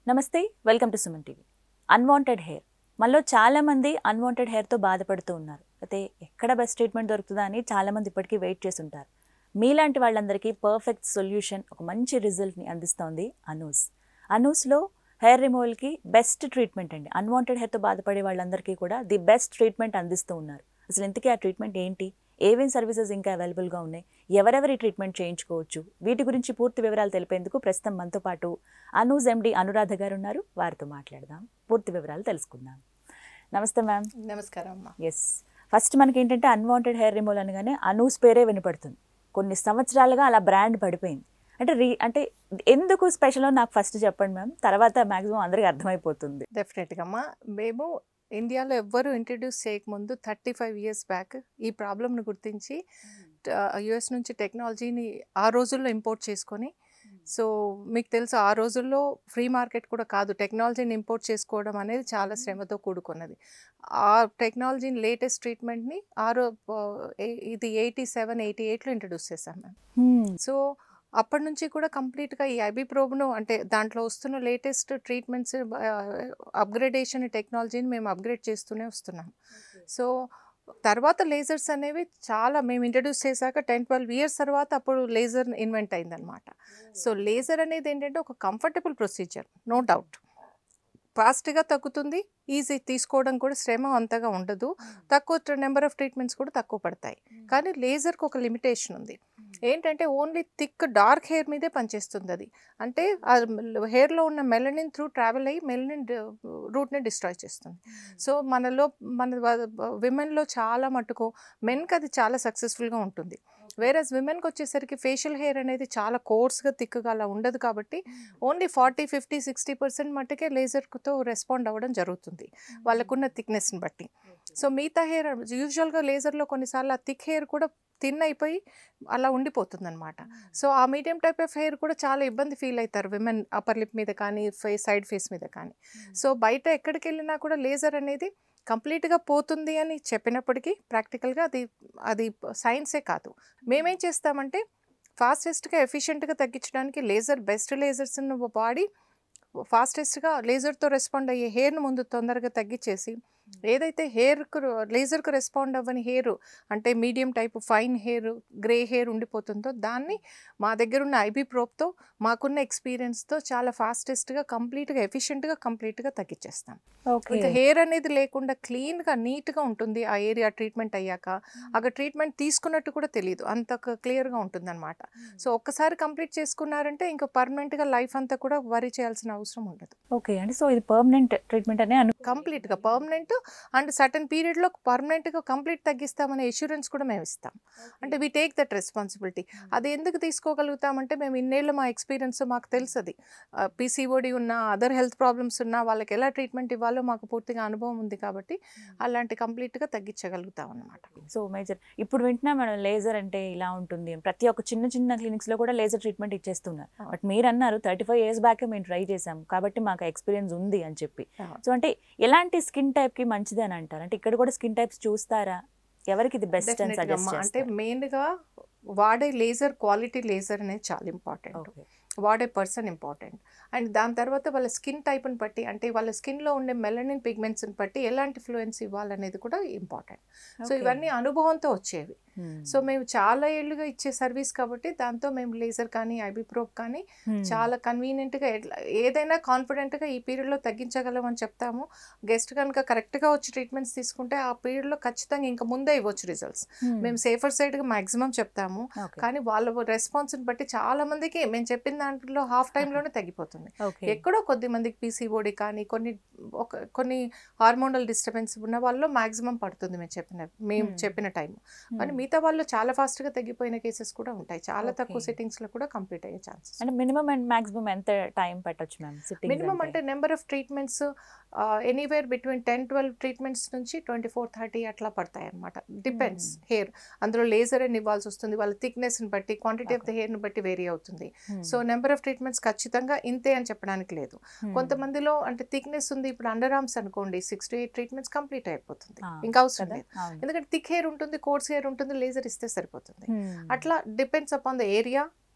నమస్తే welcome to Suman TV unwanted hair మనలో చాలా మంది అన్వాంటెడ్ హెయిర్తో బాధపడుతూ ఉన్నారు అయితే ఎక్కడ బెస్ట్ ట్రీట్మెంట్ దొరుకుతుందా అని చాలా మంది ఇప్పటికీ వెయిట్ చేసి ఉంటారు మీలాంటి వాళ్ళందరికీ పర్ఫెక్ట్ సొల్యూషన్ ఒక మంచి రిజల్ట్ని అందిస్తోంది అనూస్ అనూస్లో హెయిర్ రిమూవల్కి బెస్ట్ ట్రీట్మెంట్ అండి అన్వాంటెడ్ హెయిర్తో బాధపడే వాళ్ళందరికీ కూడా ది బెస్ట్ ట్రీట్మెంట్ అందిస్తూ ఉన్నారు అసలు ఇంతకీ ఆ ట్రీట్మెంట్ ఏంటి ఏమేం సర్వీసెస్ ఇంకా అవైలబుల్గా ఉన్నాయి ఎవరెవరి ట్రీట్మెంట్ చేయించుకోవచ్చు వీటి గురించి పూర్తి వివరాలు తెలిపేందుకు ప్రస్తుతం మనతో పాటు అనూజ్ ఎండి అనురాధ గారు ఉన్నారు వారితో మాట్లాడదాం పూర్తి వివరాలు తెలుసుకుందాం నమస్తే మ్యామ్ నమస్కారం అమ్మా ఎస్ ఫస్ట్ మనకి ఏంటంటే అన్వాంటెడ్ హెయిర్ రిమూవల్ అనగానే అనూస్ పేరే వినపడుతుంది కొన్ని సంవత్సరాలుగా అలా బ్రాండ్ పడిపోయింది అంటే రీ అంటే ఎందుకు స్పెషల్ నాకు ఫస్ట్ చెప్పండి మ్యామ్ తర్వాత మాక్సిమం అందరికీ అర్థమైపోతుంది డెఫినెట్గా అమ్మా మేము ఇండియాలో ఎవ్వరూ ఇంట్రడ్యూస్ చేయకముందు థర్టీ ఫైవ్ ఇయర్స్ బ్యాక్ ఈ ప్రాబ్లమ్ను గుర్తించి యుఎస్ నుంచి టెక్నాలజీని ఆ రోజుల్లో ఇంపోర్ట్ చేసుకొని సో మీకు తెలుసు ఆ రోజుల్లో ఫ్రీ మార్కెట్ కూడా కాదు టెక్నాలజీని ఇంపోర్ట్ చేసుకోవడం అనేది చాలా శ్రమతో కూడుకున్నది ఆ టెక్నాలజీని లేటెస్ట్ ట్రీట్మెంట్ని ఆ రో ఏ- ఇది ఎయిటీ సెవెన్ ఎయిటీ ఎయిట్లో ఇంట్రడ్యూస్ చేశాం మేము సో అప్పటి నుంచి కూడా కంప్లీట్గా ఈ ఐబీ ప్రోబ్ను అంటే దాంట్లో వస్తున్న లేటెస్ట్ ట్రీట్మెంట్స్ అప్గ్రేడేషన్ టెక్నాలజీని మేము అప్గ్రేడ్ చేస్తూనే వస్తున్నాం సో తర్వాత లేజర్స్ అనేవి చాలా మేము ఇంట్రడ్యూస్ చేశాక టెన్ ట్వెల్వ్ ఇయర్స్ తర్వాత అప్పుడు లేజర్ ఇన్వెంట్ అయిందనమాట సో లేజర్ అనేది ఏంటంటే ఒక కంఫర్టబుల్ ప్రొసీజర్ నో డౌట్ ఫాస్ట్గా తగ్గుతుంది ఈజీ తీసుకోవడం కూడా శ్రమ అంతగా ఉండదు తక్కువ నెంబర్ ఆఫ్ ట్రీట్మెంట్స్ కూడా తక్కువ పడతాయి కానీ లేజర్కి ఒక లిమిటేషన్ ఉంది ఏంటంటే ఓన్లీ థిక్ డార్క్ హెయిర్ మీదే పనిచేస్తుంది అది అంటే హెయిర్లో ఉన్న మెలనిన్ త్రూ ట్రావెల్ అయ్యి మెలనిన్ రూట్ని డిస్ట్రాయ్ చేస్తుంది సో మనలో మన విమెన్లో చాలా మటుకు మెన్కి అది చాలా సక్సెస్ఫుల్గా ఉంటుంది వేరేస్ విమెన్కి వచ్చేసరికి ఫేషియల్ హెయిర్ అనేది చాలా కోర్స్గా థిక్గా అలా ఉండదు కాబట్టి only forty fifty sixty percent మట్టుకే లేజర్తో రెస్పాండ్ అవ్వడం జరుగుతుంది వాళ్ళకున్న థిక్నెస్ని బట్టి సో మిగతా హెయిర్ యూజువల్గా లేజర్లో కొన్నిసార్లు ఆ థిక్ హెయిర్ కూడా థిన్ అయిపోయి అలా ఉండిపోతుంది అనమాట సో ఆ మీడియం టైప్ ఆఫ్ హెయిర్ కూడా చాలా ఇబ్బంది ఫీల్ అవుతారు విమెన్ అప్పర్ లిప్ మీద కానీ ఫేస్ సైడ్ ఫేస్ మీద కానీ సో బయట ఎక్కడికి వెళ్ళినా కూడా లేజర్ అనేది కంప్లీట్గా పోతుంది అని చెప్పినప్పటికీ ప్రాక్టికల్గా అది అది సైన్సే కాదు మేమేం చేస్తామంటే ఫాస్టెస్ట్గా ఎఫిషియెంట్గా తగ్గించడానికి లేజర్ బెస్ట్ లేజర్స్ను వాడి ఫాస్టెస్ట్గా లేజర్తో రెస్పాండ్ అయ్యే హెయిర్ను ముందు తొందరగా తగ్గించేసి ఏదైతే హెయిర్కు లేజర్కు రెస్పాండ్ అవ్వని హెయిర్ అంటే medium type fine hair grey hair ఉండిపోతుందో దాన్ని మా దగ్గర ఉన్న ఐబీ ప్రోప్తో మాకున్న ఎక్స్పీరియన్స్తో చాలా ఫాస్టెస్ట్గా కంప్లీట్గా ఎఫిషియెంట్గా కంప్లీట్గా తగ్గించేస్తాం ఓకే ఇంకా హెయిర్ అనేది లేకుండా క్లీన్గా నీట్గా ఉంటుంది ఆ ఏరియా ట్రీట్మెంట్ అయ్యాక అక్కడ ట్రీట్మెంట్ తీసుకున్నట్టు కూడా తెలియదు అంత క్లియర్గా ఉంటుంది అనమాట సో ఒక్కసారి కంప్లీట్ చేసుకున్నారంటే ఇంకా పర్మనెంట్గా లైఫ్ అంతా కూడా వరి చేయాల్సిన అవసరం ఉండదు ఓకే అంటే సో ఇది పర్మనెంట్ ట్రీట్మెంట్ అనే అను కంప్లీట్గా పర్మనెంట్ అండ్ సర్టన్ పీరియడ్లో పర్మనెంట్గా కంప్లీట్ తగ్గిస్తామనే ఇన్సూరెన్స్ కూడా మేము ఇస్తాం అంటే వీ టేక్ దట్ రెస్పాన్సిబిలిటీ అది ఎందుకు తీసుకోగలుగుతామంటే మేము ఇన్నేళ్ళు మా ఎక్స్పీరియన్స్ మాకు తెలుసు అది పీసీఓడి ఉన్న అదర్ హెల్త్ ప్రాబ్లమ్స్ ఉన్నా వాళ్ళకి ఎలా ట్రీట్మెంట్ ఇవ్వాలో మాకు పూర్తిగా అనుభవం ఉంది కాబట్టి అలాంటి కంప్లీట్గా తగ్గించగలుగుతాం అన్నమాట సో మేజర్ ఇప్పుడు వింటున్నా మేడం లేజర్ అంటే ఇలా ఉంటుంది అని. ప్రతి ఒక్క చిన్న చిన్న క్లినిక్స్ లో కూడా లేజర్ ట్రీట్మెంట్ ఇచ్చేస్తున్నారు అవును. బట్ మీరు అన్నారు థర్టీ ఫైవ్ ఇయర్స్ బ్యాక్ మేము ట్రై చేసాం కాబట్టి మాకు ఎక్స్పీరియన్స్ ఉంది అని చెప్పి అవును. సో అంటే ఎలాంటి స్కిన్ టైప్ కి మంచిది అని అంటారు అంటే ఇక్కడ కూడా స్కిన్ టైప్స్ చూస్తారా ఎవరికి ఇది బెస్ట్ అని Definitely సజెస్ట్ అమ్మా. అంటే చేస్తారు మెయిన్గా వాడే లేజర్ క్వాలిటీ లేజర్ అనేది చాలా ఇంపార్టెంట్ ఓకే వాడే పర్సన్ ఇంపార్టెంట్ అండ్ దాని తర్వాత వాళ్ళ స్కిన్ టైప్ని బట్టి అంటే వాళ్ళ స్కిన్లో ఉండే మెలనిన్ పిగ్మెంట్స్ని బట్టి ఎలాంటి ఫ్లూయెన్స్ ఇవ్వాలనేది కూడా ఇంపార్టెంట్ సో Okay. ఇవన్నీ అనుభవంతో వచ్చేవి సో మేము చాలా ఏళ్ళుగా ఇచ్చే సర్వీస్ కాబట్టి దాంతో మేము లేజర్ కానీ ఐబీ ప్రోప్ కానీ చాలా కన్వీనియంట్గా ఏదైనా కాన్ఫిడెంట్గా ఈ పీరియడ్లో తగ్గించగలం అని చెప్తాము గెస్ట్ కనుక కరెక్ట్గా వచ్చి ట్రీట్మెంట్స్ తీసుకుంటే ఆ పీరియడ్లో ఖచ్చితంగా ఇంకా ముందే ఇవ్వచ్చు రిజల్ట్స్ మేము సేఫర్ సైడ్గా మాక్సిమం చెప్తాము కానీ వాళ్ళ రెస్పాన్స్ని బట్టి చాలా మందికి మేము చెప్పిన దాంట్లో హాఫ్ టైంలోనే తగ్గిపోతుంది ఓకే ఎక్కడో కొద్ది మందికి పీసీఓడి కానీ కొన్ని ఒక కొన్ని హార్మోనల్ డిస్టర్బెన్స్ ఉన్న వాళ్ళలో మాక్సిమం పడుతుంది మేము చెప్పిన మేము Hmm. చెప్పిన టైం కానీ మిగతా వాళ్ళు చాలా ఫాస్ట్గా తగ్గిపోయిన కేసెస్ కూడా ఉంటాయి చాలా తక్కువ Okay. సెట్టింగ్స్లో కూడా కంప్లీట్ అయ్యే ఛాన్సెస్ అంటే మినిమం అండ్ మాక్సిమం ఎంత టైం పెట్టొచ్చు మ్యామ్ సిట్టింగ్ మినిమం అంటే number of treatments anywhere between ten twelve treatments నుంచి ట్వంటీ ఫోర్ థర్టీ అట్లా పడతాయి అనమాట డిపెండ్స్ హెయిర్ అందులో లేజర్ అని ఇవ్వాల్సి వస్తుంది వాళ్ళ థిక్నెస్ని బట్టి క్వాంటిటీ ఆఫ్ ద హెయిర్ని బట్టి వేరీ అవుతుంది సో నెంబర్ ఆఫ్ ట్రీట్మెంట్స్ ఖచ్చితంగా ఇంతే అని చెప్పడానికి లేదు కొంతమందిలో అంటే థిక్నెస్ ఉంది ఇప్పుడు అండర్ ఆర్మ్స్ అనుకోండి six to eight treatments complete అయిపోతుంది Ah, ఇంకా అవసరం కదా లేదు అవును. ఎందుకంటే థిక్ హెయిర్ ఉంటుంది కోర్స్ హెయిర్ ఉంటుంది లేజర్ ఇస్తే సరిపోతుంది Hmm. అట్లా depends upon the area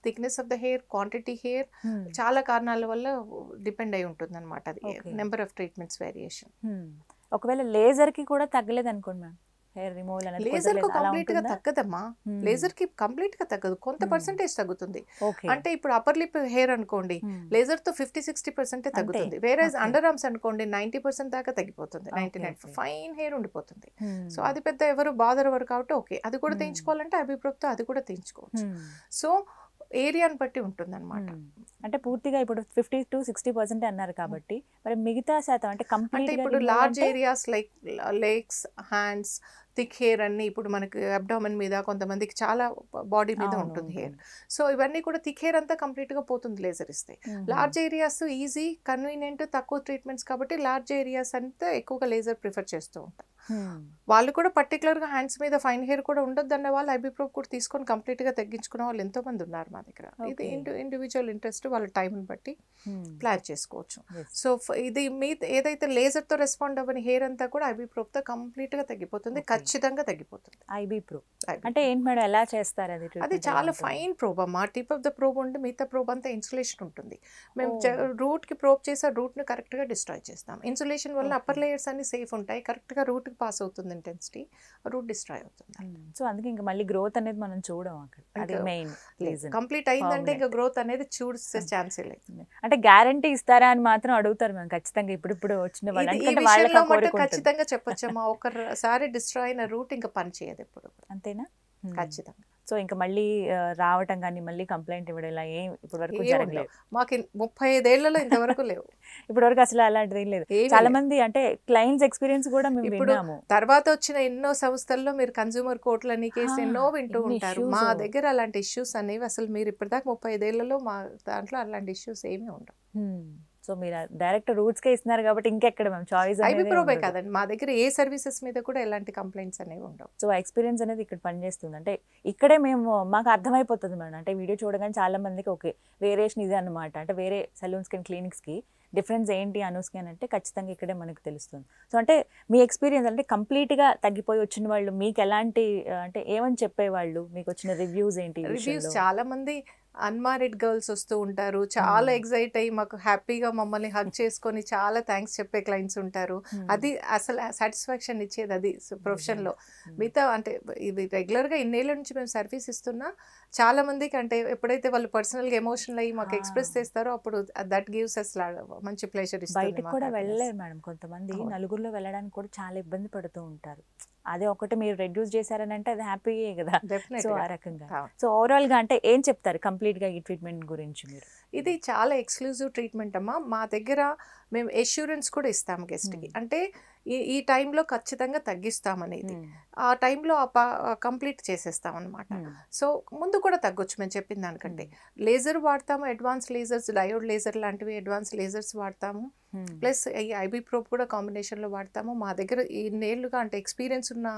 thickness of the hair quantity hair Hmm. చాలా కారణాల వల్ల డిపెండ్ అయి ఉంటుంది అనమాట అది Okay. Number of treatments variation Hmm. ఒకవేళ లేజర్ కి కూడా తగ్గలేదు అనుకోండి మ్యామ్ హెయిర్ రిమూవల్ అనేది లేజర్ కు కుదరలేదు. అలా కంప్లీట్ గా ఉంటుందా? తగ్గదమ్మా Hmm. లేజర్ కి కంప్లీట్ గా తగ్గదు కొంత Hmm. పర్సెంటేజ్ తగ్గుతుంది ఓకే అంటే ఇప్పుడు అప్పర్ లిప్ హెయిర్ అనుకోండి Hmm. లేజర్ తో ఫిఫ్టీ సిక్స్టీ పర్సెంట్ తగ్గుతుంది వేరే Okay. అండర్ ఆర్మ్స్ అనుకోండి నైన్టీ పర్సెంట్ దాకా తగ్గిపోతుంది Okay, ninety nine okay. Fine hair ఉండిపోతుంది Hmm. సో అది పెద్ద ఎవరు బాదర్ ఎవరు కాబట్టి ఓకే అది కూడా Hmm. తెంచుకోవాలంటే అభిప్రాయంతో అది కూడా తెంచుకోవచ్చు Hmm. సో ఏరియాని బట్టి ఉంటుంది అనమాట Hmm. అంటే పూర్తిగా ఇప్పుడు ఫిఫ్టీ టు సిక్స్టీ పర్సెంట్ అన్నారు కాబట్టి మరి మిగతా శాతం అంటే అంటే కంప్లీట్ ఇప్పుడు large areas like legs hands thick hair అన్ని ఇప్పుడు మనకి అబ్డామన్ మీద కొంతమందికి చాలా బాడీ మీద ఉంటుంది హెయిర్ సో ఇవన్నీ కూడా థిక్ హెయిర్ అంతా కంప్లీట్ గా పోతుంది లేజర్ ఇస్తే లార్జ్ ఏరియాస్ ఈజీ కన్వీనియంట్ తక్కువ ట్రీట్మెంట్స్ కాబట్టి లార్జ్ ఏరియాస్ అంతా ఎక్కువగా లేజర్ ప్రిఫర్ చేస్తూ ఉంటాం వాళ్ళు కూడా particular గా హ్యాండ్స్ మీద ఫైన్ హెయిర్ కూడా ఉండొద్దు అన్న వాళ్ళు ఐబీప్రోప్ కూడా తీసుకొని complete గా తగ్గించుకున్న వాళ్ళు ఎంతో మంది ఉన్నారు మా దగ్గర ఇది Okay. ఇండివిజువల్ ఇంట్రెస్ట్ వాళ్ళ టైంని బట్టి ప్లాన్ చేసుకోవచ్చు సో ఇది మీ ఏదైతే లేజర్ తో రెస్పాండ్ అవ్వని హెయిర్ అంతా కూడా ఐబీప్రోప్ తో కంప్లీట్ గా తగ్గిపోతుంది Okay. ఖచ్చితంగా తగ్గిపోతుంది ఐబీ ప్రో IB అంటే ఏంటి మేడం ఎలా చేస్తారు అది అది treatment ఎలా చాలా ఉంటుంది? ఫైన్ ప్రోబ్ అమ్మా టిప్ ఆఫ్ ద ప్రోబ్ ఉంటే మిగతా ప్రోబ్ అంతా ఇన్సులేషన్ ఉంటుంది మేము Oh. రూట్ కి ప్రోబ్ చేసి ఆ రూట్ ని కరెక్ట్ గా డిస్ట్రాయ్ చేస్తాం ఇన్సులేషన్ వల్ల Okay. అప్పర్ లేయర్స్ అన్ని సేఫ్ ఉంటాయి కరెక్ట్ గా రూట్ కి పాస్ అవుతుంది ఇంటెన్సిటీ రూట్ డిస్ట్రాయ్ అవుతుంది సో అందుకే ఇంకా మళ్ళీ గ్రోత్ అనేది మనం చూడం అక్కడ అది ఇంకా మెయిన్ రీజన్ కంప్లీట్ అయిందంటే ఇంకా Permanent. గ్రోత్ అనేది చూసే ఛాన్సే లేదు అంటే గ్యారంటీ ఇస్తారా అని మాత్రం అడుగుతారు మేము ఖచ్చితంగా ఇప్పుడు ఇప్పుడు వచ్చిన వాళ్ళు ఇది- ఈ ఎందుకంటే వాళ్ళకి విషయంలో ఆ మట్టు కోరిక ఉంటుంది. ఖచ్చితంగా చెప్పొచ్చమ్మా ఒకసారి డిస్ట్రాయ్ అయిన రూట్ ఇంకా పని చేయదు ఎప్పుడు అంతేనా Hmm. ఖచ్చితంగా సో ఇంకా మళ్ళీ ఆ, రావటం కానీ మళ్ళీ కంప్లైంట్ ఇవ్వడం ఇలా ఏం ఇప్పటి వరకు ఏం జరగలేదు మాకు ఇన్- ముప్పై ఐదేళ్లలో ఇంతవరకు లేవు ఇప్పటి వరకు అసలు అలాంటిది ఏం లేదు ఏమీ చాలా లేవు. మంది అంటే క్లయింట్స్ ఎక్స్పీరియన్స్ కూడా మేము ఇప్పుడు విన్నాము తర్వాత వచ్చిన ఎన్నో సంస్థల్లో మీరు కన్జ్యూమర్ కోర్టులని కేసు ఆ, ఎన్నో వింటూ ఎన్ని ఉంటారు issues. మా దగ్గర అలాంటి ఇష్యూస్ అనేవి అసలు మీరు ఇప్పటిదాకా ముప్పై ఐదేళ్లలో మా దాంట్లో అలాంటి ఇష్యూస్ ఏమీ ఉండవు సో మీరు డైరెక్ట్ రూట్స్ కే ఇస్తున్నారు కాబట్టి ఇంకెక్కడ మేము చాయిస్ ఐబీప్రోబే కాదండి మా దగ్గర ఏ సర్వీసెస్ మీద కూడా ఎలాంటి కంప్లైంట్స్ అనేవి ఉండవు సో ఎక్స్పీరియన్స్ అనేది ఇక్కడ పనిచేస్తుంది అంటే ఇక్కడే మేము మాకు అర్థమైపోతుంది మేడం అంటే వీడియో చూడగానే చాలా మందికి ఓకే వేరియేషన్ ఇదే అనమాట అంటే వేరే సలూన్స్కి అండ్ క్లినిక్స్కి డిఫరెన్స్ ఏంటి అనూస్కి అని అంటే ఖచ్చితంగా ఇక్కడే మనకు తెలుస్తుంది సో అంటే మీ ఎక్స్పీరియన్స్ అంటే కంప్లీట్గా తగ్గిపోయి వచ్చిన వాళ్ళు మీకు ఎలాంటి ఆ, అంటే ఏమని చెప్పేవాళ్ళు మీకు వచ్చిన రివ్యూస్ ఏంటి ఈ రివ్యూస్ విషయంలో? చాలా మంది అన్మారిడ్ గర్ల్స్ వస్తూ ఉంటారు చాలా Hmm. ఎగ్జైట్ అయ్యి మాకు హ్యాపీగా మమ్మల్ని హగ్ చేసుకొని చాలా థ్యాంక్స్ చెప్పే క్లయింట్స్ ఉంటారు Hmm. అది అసలు సాటిస్ఫాక్షన్ ఇచ్చేది అది ప్రొఫెషన్ లో Hmm. మిగతా అంటే ఇది రెగ్యులర్ గా ఇన్నేళ్ళ నుంచి మేము సర్వీస్ ఇస్తున్నా చాలా మందికి అంటే ఎప్పుడైతే వాళ్ళు పర్సనల్ గా ఎమోషనల్ అయ్యి మాకు Ah. ఎక్స్ప్రెస్ చేస్తారో అప్పుడు దట్ గివ్స్ అస్ మంచి ప్లెజర్ బయటకు కూడా వెళ్ళలేరు మేడం కొంతమంది అవును. నలుగురిలో వెళ్ళడానికి కూడా చాలా ఇబ్బంది పడుతూ ఉంటారు అదే ఒకటి మీరు రెడ్యూస్ చేశారని అంటే అది హ్యాపీయే కదా సో ఆ రకంగా సో ఓవరాల్ గా అంటే ఏం చెప్తారు కంప్లీట్ గా ఈ ట్రీట్మెంట్ గురించి మీరు ఇది చాలా ఎక్స్క్లూజివ్ ట్రీట్మెంట్ అమ్మా మా దగ్గర మేము ఎష్యూరెన్స్ కూడా ఇస్తాం గెస్ట్ కి Hmm. అంటే ఈ ఈ టైంలో ఖచ్చితంగా తగ్గిస్తామనేది ఆ టైంలో కంప్లీట్ చేసేస్తాం అనమాట సో ముందు కూడా తగ్గొచ్చు మేము చెప్పిన దానికంటే లేజర్ వాడతాము అడ్వాన్స్ లేజర్స్ డయోడ్ లేజర్ లాంటివి అడ్వాన్స్ లేజర్స్ వాడతాము ప్లస్ ఈ ఐబీ ప్రోప్ కూడా కాంబినేషన్లో వాడతాము మా దగ్గర ఈ నేళ్ళుగా అంటే ఎక్స్పీరియన్స్ ఉన్న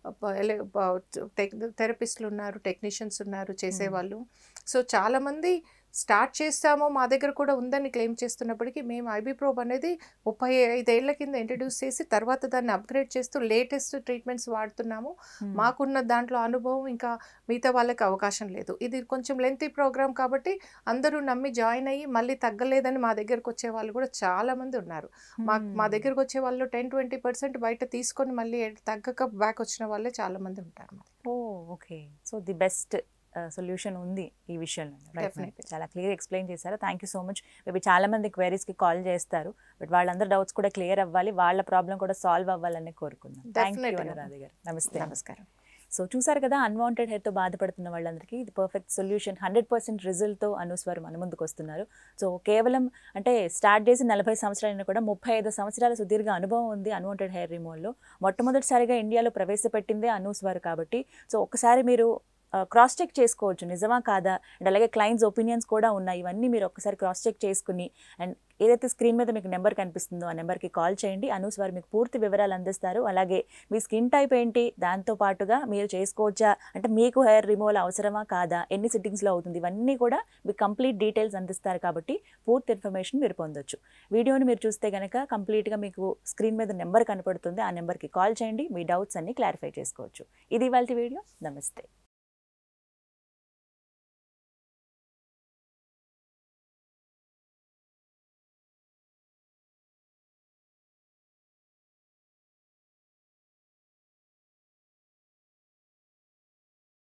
థెరపిస్టులు ఉన్నారు టెక్నీషియన్స్ ఉన్నారు చేసేవాళ్ళు సో చాలామంది స్టార్ట్ చేస్తామో మా దగ్గర కూడా ఉందని క్లెయిమ్ చేస్తున్నప్పటికీ మేము ఐబీ ప్రోబ్ అనేది ముప్పై ఐదేళ్ల కింద ఇంట్రడ్యూస్ చేసి తర్వాత దాన్ని అప్గ్రేడ్ చేస్తూ లేటెస్ట్ ట్రీట్మెంట్స్ వాడుతున్నాము మాకున్న దాంట్లో అనుభవం ఇంకా మిగతా వాళ్ళకి అవకాశం లేదు ఇది కొంచెం లెంతీ ప్రోగ్రామ్ కాబట్టి అందరూ నమ్మి జాయిన్ అయ్యి మళ్ళీ తగ్గలేదని మా దగ్గరకు వచ్చే వాళ్ళు కూడా చాలా మంది ఉన్నారు మా మా దగ్గరకు వచ్చే వాళ్ళు టెన్ ట్వంటీ పర్సెంట్ బయట తీసుకొని మళ్ళీ తగ్గక బ్యాక్ వచ్చిన వాళ్ళే చాలా మంది ఉంటారు మా దగ్గర. Oh okay so the best solution ఉంది ఈ విషయంలో Right, Definitely. ma'am. చాలా క్లియర్ ఎక్స్ప్లెయిన్ చేశారు thank you so much maybe చాలా మంది క్వైరీస్కి కాల్ చేస్తారు బట్ వాళ్ళందరి డౌట్స్ కూడా క్లియర్ అవ్వాలి వాళ్ళ ప్రాబ్లం కూడా సాల్వ్ అవ్వాలని కోరుకుందాం థ్యాంక్ యూ Definitely. అనురాధ గారు నమస్తే నమస్కారం సో చూసారు కదా అన్వాంటెడ్ హెయిర్తో బాధపడుతున్న వాళ్ళందరికీ ఇది పర్ఫెక్ట్ సొల్యూషన్ హండ్రెడ్ పర్సెంట్ రిజల్ట్తో అనుస్వారు మన ముందుకు వస్తున్నారు సో కేవలం అంటే స్టార్ట్ చేసి నలభై సంవత్సరాలైనా కూడా ముప్పై ఐదు సంవత్సరాల సుదీర్ఘ అనుభవం ఉంది అన్వాంటెడ్ హెయిర్ రిమూవల్లో మొట్టమొదటిసారిగా ఇండియాలో ప్రవేశపెట్టిందే అనూస్వారు కాబట్టి సో ఒకసారి మీరు క్రాస్ చెక్ చేసుకోవచ్చు నిజమా కాదా అండ్ అలాగే క్లయింట్స్ ఒపీనియన్స్ కూడా ఉన్నాయి ఇవన్నీ మీరు ఒకసారి క్రాస్ చెక్ చేసుకుని అండ్ ఏదైతే స్క్రీన్ మీద మీకు నెంబర్ కనిపిస్తుందో ఆ నెంబర్కి కాల్ చేయండి అనూస్ వారు మీకు పూర్తి వివరాలు అందిస్తారు అలాగే మీ స్కిన్ టైప్ ఏంటి దాంతో పాటుగా మీరు చేసుకోవచ్చా అంటే మీకు హెయిర్ రిమూవల్ అవసరమా కాదా ఎన్ని సిట్టింగ్స్లో అవుతుంది ఇవన్నీ కూడా మీకు కంప్లీట్ డీటెయిల్స్ అందిస్తారు కాబట్టి పూర్తి ఇన్ఫర్మేషన్ మీరు పొందొచ్చు వీడియోని మీరు చూస్తే కనుక కంప్లీట్గా మీకు స్క్రీన్ మీద నెంబర్ కనపడుతుంది ఆ నెంబర్కి కాల్ చేయండి మీ డౌట్స్ అన్ని క్లారిఫై చేసుకోవచ్చు ఇది ఇవాళ వీడియో నమస్తే